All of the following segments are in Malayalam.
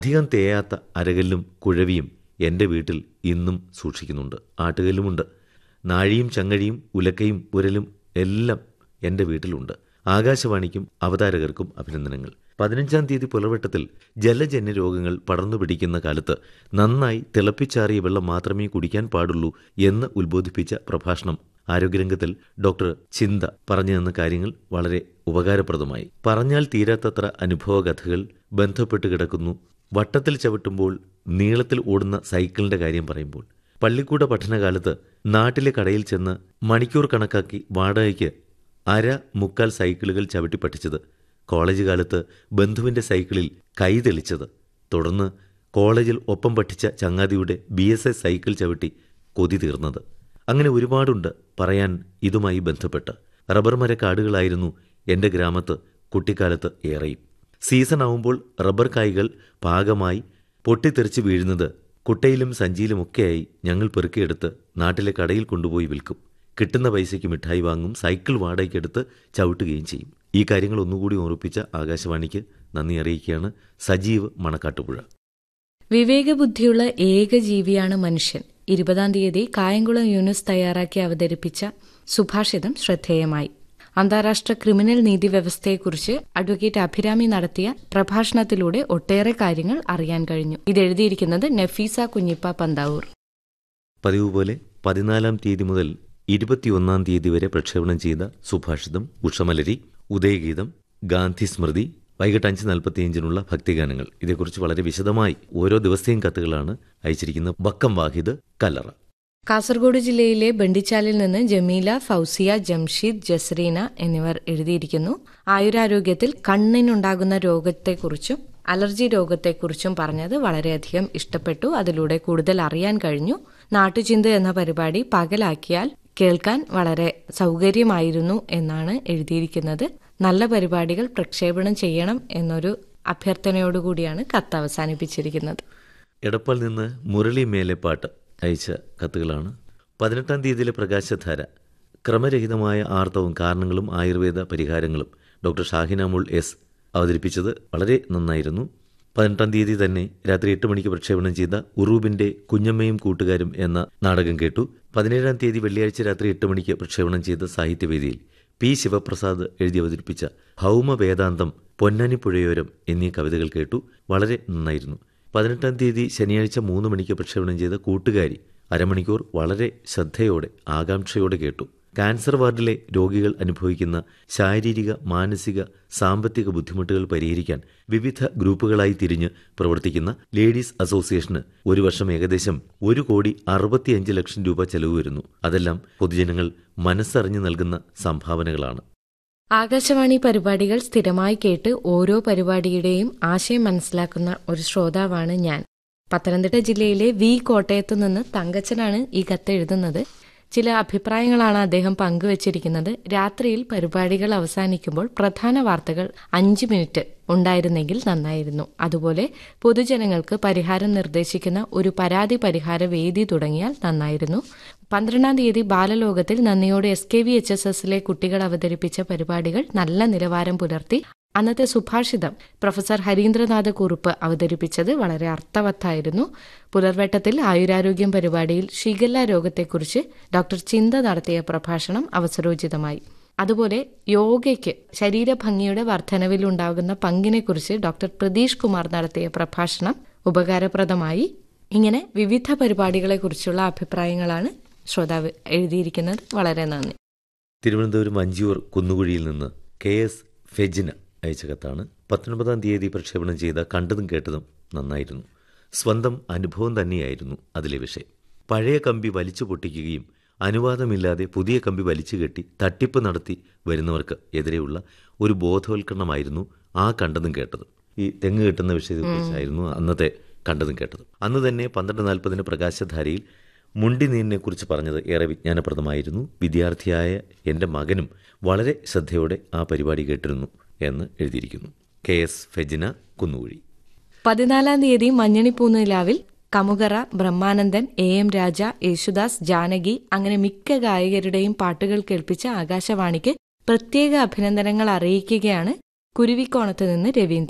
അധികം തേയാത്ത അരകല്ലും കുഴവിയും എൻ്റെ വീട്ടിൽ ഇന്നും സൂക്ഷിക്കുന്നുണ്ട് ആട്ടുകല്ലുമുണ്ട് നാഴിയും ചങ്ങഴിയും ഉലക്കയും ഉരലും എല്ലാം എൻ്റെ വീട്ടിലുണ്ട് ആകാശവാണിക്കും അവതാരകർക്കും അഭിനന്ദനങ്ങൾ പതിനഞ്ചാം തീയതി പുലർവെട്ടത്തിൽ ജലജന്യ രോഗങ്ങൾ പടർന്നു പിടിക്കുന്ന കാലത്ത് നന്നായി തിളപ്പിച്ചാറിയ വെള്ളം മാത്രമേ കുടിക്കാൻ പാടുള്ളൂ എന്ന് ഉത്ബോധിപ്പിച്ച പ്രഭാഷണം ആരോഗ്യരംഗത്തിൽ ഡോക്ടർ ചിന്ത പറഞ്ഞു തന്ന കാര്യങ്ങൾ വളരെ ഉപകാരപ്രദമായി പറഞ്ഞാൽ തീരാത്തത്ര അനുഭവകഥകൾ ബന്ധപ്പെട്ട് കിടക്കുന്നു വട്ടത്തിൽ ചവിട്ടുമ്പോൾ നീളത്തിൽ ഓടുന്ന സൈക്കിളിന്റെ കാര്യം പറയുമ്പോൾ പള്ളിക്കൂട പഠനകാലത്ത് നാട്ടിലെ കടയിൽ ചെന്ന് മണിക്കൂർ കണക്കാക്കി വാടകയ്ക്ക് അര മുക്കാൽ സൈക്കിളുകൾ ചവിട്ടി പഠിച്ചത് കോളേജ് കാലത്ത് ബന്ധുവിന്റെ സൈക്കിളിൽ കൈ തെളിച്ചത് തുടർന്ന് കോളേജിൽ ഒപ്പം പഠിച്ച ചങ്ങാതിയുടെ ബി എസ് എസ് സൈക്കിൾ ചവിട്ടി കൊതി തീർന്നത് അങ്ങനെ ഒരുപാടുണ്ട് പറയാൻ ഇതുമായി ബന്ധപ്പെട്ട് റബ്ബർ മരക്കാടുകളായിരുന്നു എൻ്റെ ഗ്രാമത്ത് കുട്ടിക്കാലത്ത് ഏറെയും സീസൺ ആവുമ്പോൾ റബ്ബർ കായ്കൾ പാകമായി പൊട്ടിത്തെറിച്ച് വീഴുന്നത് കുട്ടയിലും സഞ്ചിയിലുമൊക്കെയായി ഞങ്ങൾ പെറുക്കിയെടുത്ത് നാട്ടിലെ കടയിൽ കൊണ്ടുപോയി വിൽക്കും കിട്ടുന്ന പൈസയ്ക്ക് മിഠായി വാങ്ങും സൈക്കിൾ വാടകയ്ക്കെടുത്ത് ചവിട്ടുകയും ചെയ്യും ഈ കാര്യങ്ങൾ ഒന്നുകൂടി ഓർപ്പിച്ച ആകാശവാണിക്ക് നന്ദി അറിയിക്കുകയാണ് സജീവ് മണക്കാട്ടുപുഴ വിവേകബുദ്ധിയുള്ള ഏക ജീവിയാണ് മനുഷ്യൻ ഇരുപതാം തീയതി കായംകുളം യൂനുസ് തയ്യാറാക്കി അവതരിപ്പിച്ച സുഭാഷിതം ശ്രദ്ധേയമായി അന്താരാഷ്ട്ര ക്രിമിനൽ നീതി വ്യവസ്ഥയെക്കുറിച്ച് അഡ്വക്കേറ്റ് അഭിരാമി നടത്തിയ പ്രഭാഷണത്തിലൂടെ ഒട്ടേറെ കാര്യങ്ങൾ അറിയാൻ കഴിഞ്ഞു ഇതെഴുതിയിരിക്കുന്നത് നഫീസ കുഞ്ഞിപ്പ പന്താവൂർ പതിവ് പോലെ പതിനാലാം തീയതി മുതൽ ഇരുപത്തിയൊന്നാം തീയതി വരെ പ്രക്ഷേപണം ചെയ്ത സുഭാഷിതം ഉഷമലരി ഉദയഗീതം ഗാന്ധി സ്മൃതി വൈകിട്ട് അഞ്ച് നാൽപ്പത്തിയഞ്ചിനുള്ള ഭക്തിഗാനങ്ങൾ ഇതേക്കുറിച്ച് വളരെ വിശദമായി ഓരോ ദിവസത്തെയും കത്തുകളാണ് അയച്ചിരിക്കുന്നത് ബക്കം വാഹിദ് കല്ലറ കാസർഗോഡ് ജില്ലയിലെ ബണ്ടിച്ചാലിൽ നിന്ന് ജമീല ഫൗസിയ ജംഷീദ് ജസ്രീന എന്നിവർ എഴുതിയിരിക്കുന്നു ആയുരാരോഗ്യത്തിൽ കണ്ണിനുണ്ടാകുന്ന രോഗത്തെക്കുറിച്ചും അലർജി രോഗത്തെക്കുറിച്ചും പറഞ്ഞത് വളരെയധികം ഇഷ്ടപ്പെട്ടു അതിലൂടെ കൂടുതൽ അറിയാൻ കഴിഞ്ഞു നാട്ടുചിന്ത എന്ന പരിപാടി പകലാക്കിയാൽ കേൾക്കാൻ വളരെ സൗകര്യമായിരുന്നു എന്നാണ് എഴുതിയിരിക്കുന്നത് നല്ല പരിപാടികൾ പ്രക്ഷേപണം ചെയ്യണം എന്നൊരു അഭ്യർത്ഥനയോടുകൂടിയാണ് കത്ത് അവസാനിപ്പിച്ചിരിക്കുന്നത് എടപ്പാൽ നിന്ന് മുരളി മേലെപ്പാട്ട് അയച്ച കത്തുകളാണ് പതിനെട്ടാം തീയതിയിലെ പ്രകാശധാര ക്രമരഹിതമായ ആർത്തവും കാരണങ്ങളും ആയുർവേദ പരിഹാരങ്ങളും ഡോക്ടർ ഷാഹിനാമുൾ എസ് അവതരിപ്പിച്ചത് വളരെ നന്നായിരുന്നു പതിനെട്ടാം തീയതി തന്നെ രാത്രി എട്ട് മണിക്ക് പ്രക്ഷേപണം ചെയ്ത ഉറൂബിന്റെ കുഞ്ഞമ്മയും കൂട്ടുകാരും എന്ന നാടകം കേട്ടു പതിനേഴാം തീയതി വെള്ളിയാഴ്ച രാത്രി എട്ട് മണിക്ക് പ്രക്ഷേപണം ചെയ്ത സാഹിത്യവേദിയിൽ പി ശിവപ്രസാദ് എഴുതി അവതരിപ്പിച്ച ഭൗമ വേദാന്തം പൊന്നാനിപ്പുഴയോരം എന്നീ കവിതകൾ കേട്ടു വളരെ നന്നായിരുന്നു പതിനെട്ടാം തീയതി ശനിയാഴ്ച മൂന്ന് മണിക്ക് പ്രക്ഷേപണം ചെയ്ത കൂട്ടുകാരി അരമണിക്കൂർ വളരെ ശ്രദ്ധയോടെ ആകാംക്ഷയോടെ കേട്ടു ക്യാൻസർ വാർഡിലെ രോഗികൾ അനുഭവിക്കുന്ന ശാരീരിക മാനസിക സാമ്പത്തിക ബുദ്ധിമുട്ടുകൾ പരിഹരിക്കാൻ വിവിധ ഗ്രൂപ്പുകളായി തിരിഞ്ഞ് പ്രവർത്തിക്കുന്ന ലേഡീസ് അസോസിയേഷന് ഒരു വർഷം ഏകദേശം ഒരു കോടി അറുപത്തിയഞ്ച് ലക്ഷം രൂപ ചെലവ് വരുന്നു അതെല്ലാം പൊതുജനങ്ങൾ മനസ്സറിഞ്ഞു നൽകുന്ന സംഭാവനകളാണ് ആകാശവാണി പരിപാടികൾ സ്ഥിരമായി കേട്ട് ഓരോ പരിപാടിയുടെയും ആശയം മനസ്സിലാക്കുന്ന ഒരു ശ്രോതാവാണ് ഞാൻ പത്തനംതിട്ട ജില്ലയിലെ വി കോട്ടയത്തു നിന്ന് തങ്കച്ചനാണ് ഈ കത്ത് എഴുതുന്നത് ചില അഭിപ്രായങ്ങളാണ് അദ്ദേഹം പങ്കുവച്ചിരിക്കുന്നത് രാത്രിയിൽ പരിപാടികൾ അവസാനിക്കുമ്പോൾ പ്രധാന വാർത്തകൾ അഞ്ച് മിനിറ്റ് ഉണ്ടായിരുന്നെങ്കിൽ നന്നായിരുന്നു അതുപോലെ പൊതുജനങ്ങൾക്ക് പരിഹാരം നിർദ്ദേശിക്കുന്ന ഒരു പരാതി പരിഹാര വേദി തുടങ്ങിയാൽ നന്നായിരുന്നു പന്ത്രണ്ടാം തീയതി ബാലലോകത്തിൽ നന്ദിയോടെ S K V H S എസിലെ കുട്ടികൾ അവതരിപ്പിച്ച പരിപാടികൾ നല്ല നിലവാരം പുലർത്തി അന്നത്തെ സുഭാഷിതം പ്രൊഫസർ ഹരീന്ദ്രനാഥ് കുറുപ്പ് അവതരിപ്പിച്ചത് വളരെ അർത്ഥവത്തായിരുന്നു പുലർവട്ടത്തിൽ ആയുരാരോഗ്യം പരിപാടിയിൽ ഷിഗല്ല രോഗത്തെക്കുറിച്ച് ഡോക്ടർ ചിന്ത നടത്തിയ പ്രഭാഷണം അവസരോചിതമായി അതുപോലെ യോഗയ്ക്ക് ശരീരഭംഗിയുടെ വർധനവിലുണ്ടാകുന്ന പങ്കിനെക്കുറിച്ച് ഡോക്ടർ പ്രതീഷ് കുമാർ നടത്തിയ പ്രഭാഷണം ഉപകാരപ്രദമായി ഇങ്ങനെ വിവിധ പരിപാടികളെക്കുറിച്ചുള്ള അഭിപ്രായങ്ങളാണ് ശ്രോതാവ് എഴുതിയിരിക്കുന്നത് വളരെ നന്ദി തിരുവനന്തപുരം അഞ്ചൂർ കുന്നുകുഴിയിൽ നിന്ന് കെ എസ് ഫെജിന അയച്ച കത്താണ് പത്തൊൻപതാം തീയതി പ്രക്ഷേപണം ചെയ്ത കണ്ടതും കേട്ടതും നന്നായിരുന്നു സ്വന്തം അനുഭവം തന്നെയായിരുന്നു അതിലെ വിഷയം പഴയ കമ്പി വലിച്ചു പൊട്ടിക്കുകയും അനുവാദമില്ലാതെ പുതിയ കമ്പി വലിച്ചു കെട്ടി തട്ടിപ്പ് നടത്തി വരുന്നവർക്ക് എതിരെയുള്ള ഒരു ബോധവൽക്കരണമായിരുന്നു ആ കണ്ടതും കേട്ടതും ഈ തെങ്ങ് കെട്ടുന്ന വിഷയത്തെക്കുറിച്ചായിരുന്നു അന്നത്തെ കണ്ടതും കേട്ടതും അന്ന് തന്നെ പന്ത്രണ്ട് നാൽപ്പതിന് പ്രകാശധാരയിൽ മുണ്ടിനീരിനെ കുറിച്ച് പറഞ്ഞത് ഏറെ വിജ്ഞാനപ്രദമായിരുന്നു വിദ്യാർത്ഥിയായ എൻ്റെ മകനും വളരെ ശ്രദ്ധയോടെ ആ പരിപാടി കേട്ടിരുന്നു എന്ന് എഴുതിയിരിക്കുന്നു കെ എസ് ഫെജിന കുന്നുകുഴി പതിനാലാം തീയതി മഞ്ഞണിപ്പൂനിലാവിൽ കമുകറ ബ്രഹ്മാനന്ദൻ എ എം രാജ യേശുദാസ് ജാനകി അങ്ങനെ മിക്ക ഗായകരുടെയും പാട്ടുകൾ കേൾപ്പിച്ച ആകാശവാണിക്ക് പ്രത്യേക അഭിനന്ദനങ്ങൾ അറിയിക്കുകയാണ് കുരുവിക്കോണത്ത് നിന്ന് രവീന്ദ്രൻ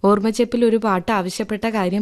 ഓർമ്മച്ചെപ്പിൽ ഒരു പാട്ട് ആവശ്യപ്പെട്ട കാര്യം